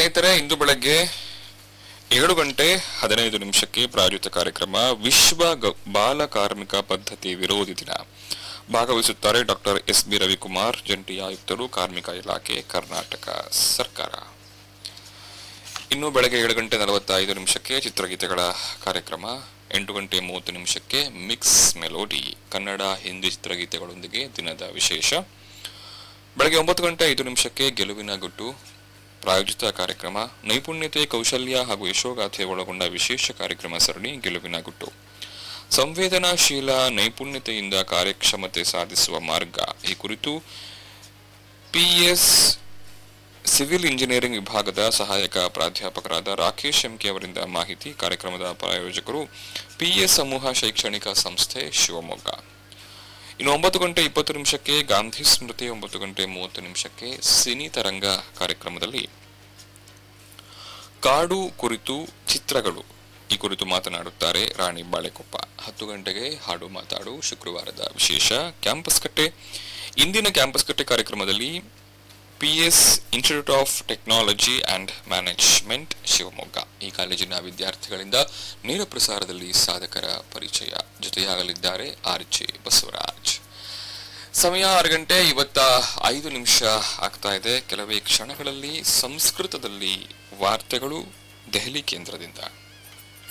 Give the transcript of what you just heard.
ಸ್ನೇಹಿತರೆ ಇಂದು ಬೆಳಗ್ಗೆ ಏಳು ಗಂಟೆ ಹದಿನೈದು ನಿಮಿಷಕ್ಕೆ ಪ್ರಾಯೋಜಿತ ಕಾರ್ಯಕ್ರಮ ವಿಶ್ವ ಗ- ಬಾಲ ಕಾರ್ಮಿಕ ಪದ್ಧತಿ ವಿರೋಧಿ ದಿನ ಭಾಗವಹಿಸುತ್ತಾರೆ ಡಾಕ್ಟರ್ ಎಸ್ ಬಿ ರವಿಕುಮಾರ್ ಜಂಟಿ ಆಯುಕ್ತರು ಕಾರ್ಮಿಕ ಇಲಾಖೆ ಕರ್ನಾಟಕ ಸರ್ಕಾರ ಇನ್ನು ಬೆಳಗ್ಗೆ ಏಳು ಗಂಟೆ ನಲವತ್ತೈದು ನಿಮಿಷಕ್ಕೆ ಚಿತ್ರಗೀತೆಗಳ ಕಾರ್ಯಕ್ರಮ ಎಂಟು ಗಂಟೆ ಮೂವತ್ತು ನಿಮಿಷಕ್ಕೆ ಮಿಕ್ಸ್ ಮೆಲೋಡಿ ಕನ್ನಡ ಹಿಂದಿ ಚಿತ್ರಗೀತೆಗಳೊಂದಿಗೆ ದಿನದ ವಿಶೇಷ ಬೆಳಗ್ಗೆ ಒಂಬತ್ತು ಗಂಟೆ ಐದು ನಿಮಿಷಕ್ಕೆ ಗೆಲುವಿನ ಗುಟ್ಟು ಪ್ರಾಯೋಜಿತ ಕಾರ್ಯಕ್ರಮ ನೈಪುಣ್ಯತೆ ಕೌಶಲ್ಯ ಹಾಗೂ ಯಶೋಗಾಥೆ ಒಳಗೊಂಡ ವಿಶೇಷ ಕಾರ್ಯಕ್ರಮ ಸರಣಿ ಗೆಲುವಿನ ಗುಟ್ಟು ಸಂವೇದನಾಶೀಲ ನೈಪುಣ್ಯತೆಯಿಂದ ಕಾರ್ಯಕ್ಷಮತೆ ಸಾಧಿಸುವ ಮಾರ್ಗ ಈ ಕುರಿತು ಪಿಎಸ್ ಸಿವಿಲ್ ಇಂಜಿನಿಯರಿಂಗ್ ವಿಭಾಗದ ಸಹಾಯಕ ಪ್ರಾಧ್ಯಾಪಕರಾದ ರಾಕೇಶ್ ಎಂಕೆ ಅವರಿಂದ ಮಾಹಿತಿ ಕಾರ್ಯಕ್ರಮದ ಪ್ರಾಯೋಜಕರು ಪಿಎಸ್ ಸಮೂಹ ಶೈಕ್ಷಣಿಕ ಸಂಸ್ಥೆ ಶಿವಮೊಗ್ಗ ಇನ್ನು ಒಂಬತ್ತು ಗಂಟೆ ಇಪ್ಪತ್ತು ನಿಮಿಷಕ್ಕೆ ಗಾಂಧಿ ಸ್ಮೃತಿ ಒಂಬತ್ತು ಗಂಟೆ ಮೂವತ್ತು ನಿಮಿಷಕ್ಕೆ ಸಿನಿ ತರಂಗ ಕಾರ್ಯಕ್ರಮದಲ್ಲಿ ಕಾಡು ಕುರಿತು ಚಿತ್ರಗಳು ಈ ಕುರಿತು ಮಾತನಾಡುತ್ತಾರೆ ರಾಣಿ ಬಾಳೆಕೊಪ್ಪ ಹತ್ತು ಗಂಟೆಗೆ ಹಾಡು ಮಾತಾಡು ಶುಕ್ರವಾರದ ವಿಶೇಷ ಕ್ಯಾಂಪಸ್ ಕಟ್ಟೆ ಇಂದಿನ ಕ್ಯಾಂಪಸ್ ಕಟ್ಟೆ ಕಾರ್ಯಕ್ರಮದಲ್ಲಿ PS institute of technology and management Shivamogga ಈ ಕಾಲೇಜಿನ ವಿದ್ಯಾರ್ಥಿಗಳಿಂದ ನೇರ ಪ್ರಸಾರದಲ್ಲಿ ಸಾಧಕರ ಪರಿಚಯ ಜೊತೆಯಾಗಲಿದ್ದಾರೆ ಆರ್ ಜೆ ಬಸವರಾಜ್ ಸಮಯ ಆರು ಗಂಟೆ ಇವತ್ತ ಐದು ನಿಮಿಷ ಆಗ್ತಾ ಇದೆ ಕೆಲವೇ ಕ್ಷಣಗಳಲ್ಲಿ ಸಂಸ್ಕೃತದಲ್ಲಿ ವಾರ್ತೆಗಳು ದೆಹಲಿ ಕೇಂದ್ರದಿಂದ